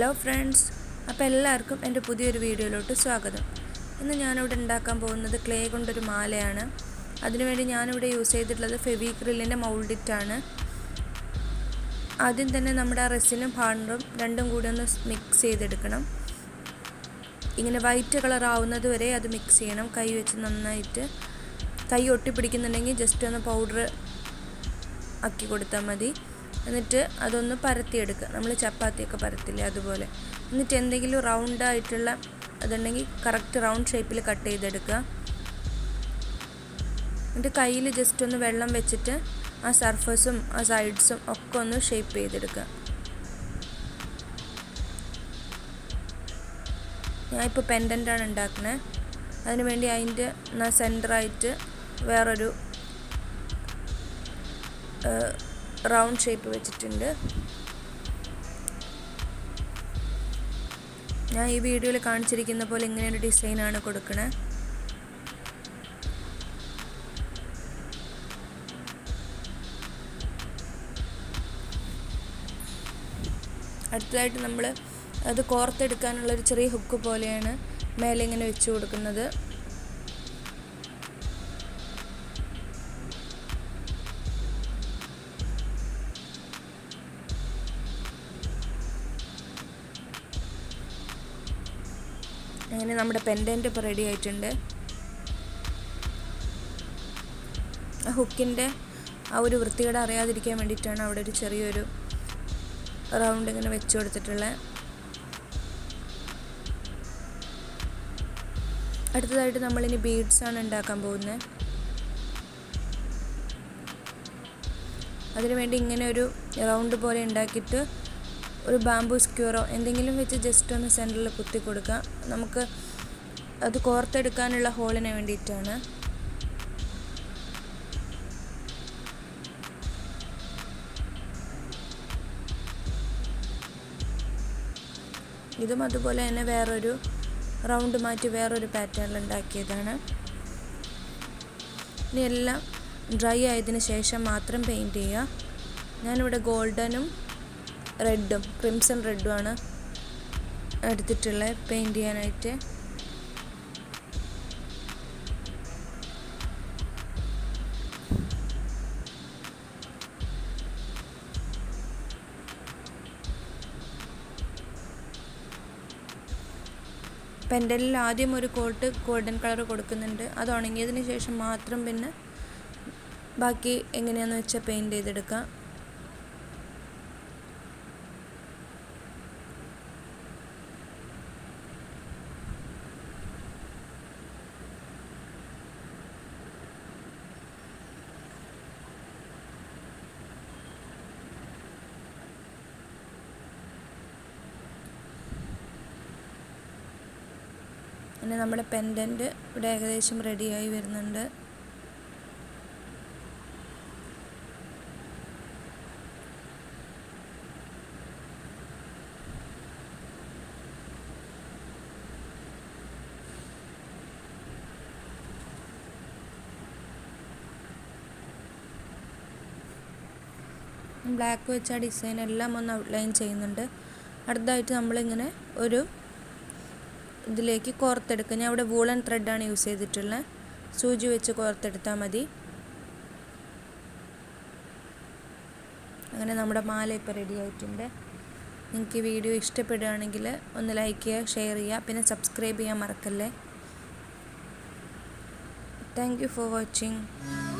hello friends അപ്പോൾ എല്ലാവർക്കും എൻ്റെ പുതിയൊരു വീഡിയോയിലോട്ട് സ്വാഗതം ഇന്ന് ഞാനിവിടെ ഉണ്ടാക്കാൻ പോകുന്നത് ക്ലേ കൊണ്ടൊരു മാലയാണ് അതിനുവേണ്ടി ഞാനിവിടെ യൂസ് ചെയ്തിട്ടുള്ളത് ഫെവിക്രിലിൻ്റെ മൗൾഡിറ്റാണ് ആദ്യം തന്നെ നമ്മുടെ ആ റെസിനും ഹാർഡറും രണ്ടും കൂടി ഒന്ന് മിക്സ് ചെയ്തെടുക്കണം ഇങ്ങനെ വൈറ്റ് കളർ ആവുന്നത് വരെ അത് മിക്സ് ചെയ്യണം കൈ വെച്ച് നന്നായിട്ട് കൈ ഒട്ടിപ്പിടിക്കുന്നുണ്ടെങ്കിൽ ജസ്റ്റ് ഒന്ന് പൗഡർ ആക്കി കൊടുത്താൽ മതി എന്നിട്ട് അതൊന്ന് പരത്തിയെടുക്കുക നമ്മൾ ചപ്പാത്തിയൊക്കെ പരത്തില്ലേ അതുപോലെ എന്നിട്ട് എന്തെങ്കിലും റൗണ്ട് ആയിട്ടുള്ള അതുണ്ടെങ്കിൽ കറക്റ്റ് റൗണ്ട് ഷേപ്പിൽ കട്ട് ചെയ്തെടുക്കുക എന്നിട്ട് കയ്യിൽ ജസ്റ്റ് ഒന്ന് വെള്ളം വെച്ചിട്ട് ആ സർഫസും ആ സൈഡ്സും ഒക്കെ ഒന്ന് ഷേപ്പ് ചെയ്തെടുക്കുക ഞാനിപ്പോൾ പെൻഡൻ്റാണ് ഉണ്ടാക്കുന്നത് അതിന് വേണ്ടി അതിൻ്റെ സെൻറ്ററായിട്ട് വേറൊരു റൗണ്ട് ഷേപ്പ് വെച്ചിട്ടുണ്ട് ഞാൻ ഈ വീഡിയോയിൽ കാണിച്ചിരിക്കുന്ന പോലെ ഇങ്ങനെ ഒരു ഡിസൈനാണ് കൊടുക്കണേ അടുത്തതായിട്ട് നമ്മൾ അത് കോർത്തെടുക്കാനുള്ള ഒരു ചെറിയ ഹുക്ക് പോലെയാണ് മേലെ ഇങ്ങനെ വെച്ച് കൊടുക്കുന്നത് അങ്ങനെ നമ്മുടെ പെൻഡൻറ്റ് ഇപ്പോൾ റെഡി ആയിട്ടുണ്ട് ആ ഹുക്കിൻ്റെ ആ ഒരു വൃത്തികേട് അറിയാതിരിക്കാൻ വേണ്ടിയിട്ടാണ് അവിടെ ഒരു ചെറിയൊരു റൗണ്ട് ഇങ്ങനെ വെച്ച് കൊടുത്തിട്ടുള്ളത് അടുത്തതായിട്ട് നമ്മളിനി ബീഡ്സ് ആണ് ഉണ്ടാക്കാൻ പോകുന്നത് അതിനുവേണ്ടി ഇങ്ങനെ ഒരു റൗണ്ട് പോലെ ഉണ്ടാക്കിയിട്ട് ഒരു ബാംബു സ്ക്യൂറോ എന്തെങ്കിലും വെച്ച് ജസ്റ്റ് ഒന്ന് സെൻറ്ററിൽ കുത്തി കൊടുക്കുക നമുക്ക് അത് കോർത്തെടുക്കാനുള്ള ഹോളിന് വേണ്ടിയിട്ടാണ് ഇതും അതുപോലെ തന്നെ വേറൊരു റൗണ്ട് മാറ്റി വേറൊരു പാറ്റേണിൽ ഉണ്ടാക്കിയതാണ് ഇനി എല്ലാം ഡ്രൈ ആയതിന് ശേഷം മാത്രം പെയിൻറ്റ് ചെയ്യുക ഞാനിവിടെ ഗോൾഡനും റെഡും ക്രിംസൺ റെഡുമാണ് എടുത്തിട്ടുള്ളത് പെയിൻറ്റ് ചെയ്യാനായിട്ട് പെൻഡലിൽ ആദ്യം ഒരു കോട്ട് ഗോൾഡൻ കളർ കൊടുക്കുന്നുണ്ട് അത് ഉണങ്ങിയതിന് ശേഷം മാത്രം പിന്നെ ബാക്കി എങ്ങനെയാണെന്ന് വെച്ചാൽ പെയിൻറ്റ് ചെയ്തെടുക്കാം പിന്നെ നമ്മുടെ പെൻഡൻറ്റ് ഇവിടെ ഏകദേശം റെഡിയായി വരുന്നുണ്ട് ബ്ലാക്ക് വെച്ച ഡിസൈൻ എല്ലാം ഒന്ന് ഔട്ട്ലൈൻ ചെയ്യുന്നുണ്ട് അടുത്തതായിട്ട് നമ്മളിങ്ങനെ ഒരു ഇതിലേക്ക് കോർത്തെടുക്കുക ഞാൻ ഇവിടെ വൂളൻ ത്രെഡാണ് യൂസ് ചെയ്തിട്ടുള്ളത് സൂചി വെച്ച് കോർത്തെടുത്താൽ മതി അങ്ങനെ നമ്മുടെ മാല ഇപ്പോൾ റെഡി ആയിട്ടുണ്ട് നിങ്ങൾക്ക് ഈ വീഡിയോ ഇഷ്ടപ്പെടുകയാണെങ്കിൽ ഒന്ന് ലൈക്ക് ചെയ്യുക ഷെയർ ചെയ്യുക പിന്നെ സബ്സ്ക്രൈബ് ചെയ്യാൻ മറക്കല്ലേ താങ്ക് യു ഫോർ വാച്ചിങ്